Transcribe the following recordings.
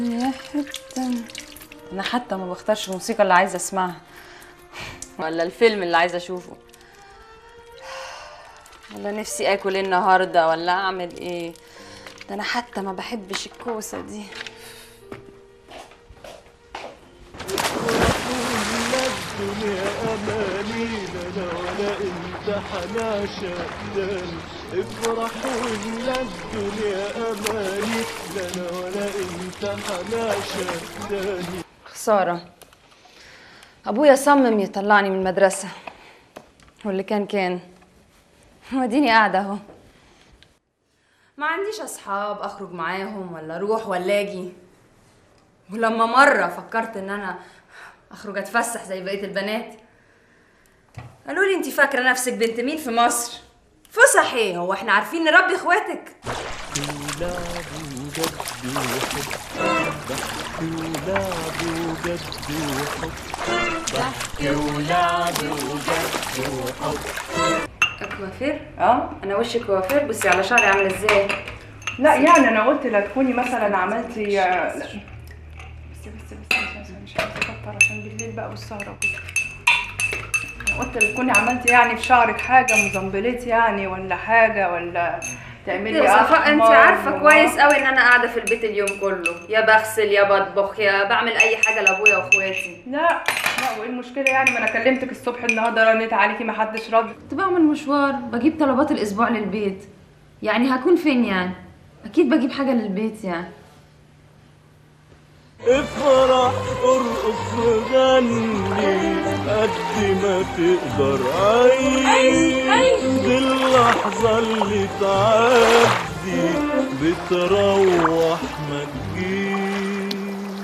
يا حتة انا حتى ما بختارش الموسيقى اللي عايزه اسمعها ولا الفيلم اللي عايزه اشوفه ولا نفسي اكل ايه النهارده ولا اعمل ايه ده انا حتى ما بحبش الكوسه دي الدنيا أماني لنا ولا انت حناشة تاني افرحوا إن الدنيا أماني لنا ولا انت حناشة تاني خساره ابويا صمم يطلعني من المدرسه واللي كان كان وديني قاعده اهو ما عنديش اصحاب اخرج معاهم ولا اروح ولا اجي ولما مره فكرت ان انا اخرج اتفسح زي بقيه البنات قالوا لي انت فاكره نفسك بنت مين في مصر فسح ايه هو احنا عارفين نربي اخواتك ولعب وجد وحب ضحك ولعب وجد وحب ضحك ولعب وجد وحب كوافير اه انا وشي كوافير بصي على شعري عامله ازاي لا يعني انا قلت لا تكوني مثلا عملتي لا. بس بس بس بس مش عايزه اكتر عشان بالليل بقى والسهره وكده انا قلت لا تكوني عملتي يعني في شعرك حاجه مزمبليت يعني ولا حاجه ولا تعملي يا صفاء انت أحمر عارفه وما- كويس قوي ان انا قاعده في البيت اليوم كله يا بغسل يا بطبخ يا بعمل اي حاجه لابويا واخواتي لا لا وايه المشكله يعني ما انا كلمتك الصبح النهارده رنيت عليكي ما حدش رد كنت بعمل مشوار بجيب طلبات الاسبوع للبيت يعني هكون فين يعني اكيد بجيب حاجه للبيت يعني افرح ارقص وغني قد ما تقدر عيش دي اللحظة اللي تعدي بتروح ما تجيش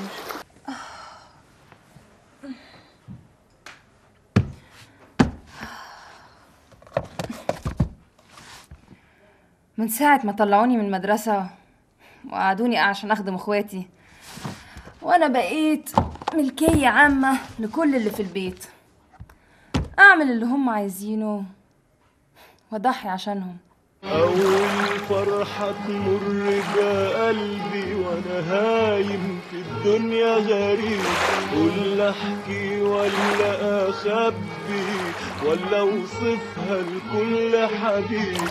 من ساعه ما طلعوني من المدرسه وقعدوني عشان اخدم اخواتي وانا بقيت ملكيه عامه لكل اللي في البيت اعمل اللي هم عايزينه واضحي عشانهم أول فرحة تمر جا قلبي وأنا هايم في الدنيا غريب ولا أحكي ولا أخبي ولا أوصفها لكل حبيب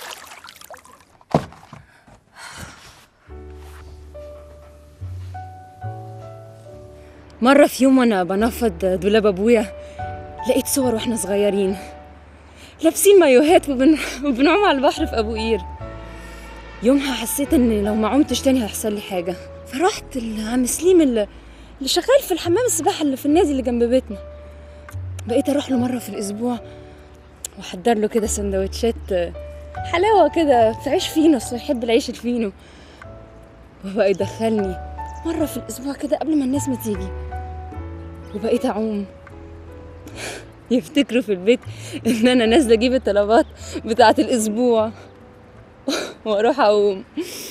مرة في يوم وانا بنفض دولاب ابويا لقيت صور واحنا صغيرين لابسين مايوهات وبن... وبنعوم على البحر في ابو قير يومها حسيت ان لو ما عمتش تاني هيحصل لي حاجة فرحت لعم سليم اللي... اللي شغال في الحمام السباحة اللي في النادي اللي جنب بيتنا بقيت اروح له مرة في الاسبوع واحضر له كده سندوتشات حلاوة كده في عيش فينو اصل يحب العيش الفينو وبقى يدخلني مرة في الأسبوع كده قبل ما الناس ما تيجي وبقيت أعوم يفتكروا في البيت إن أنا نازلة أجيب الطلبات بتاعة الأسبوع وأروح أعوم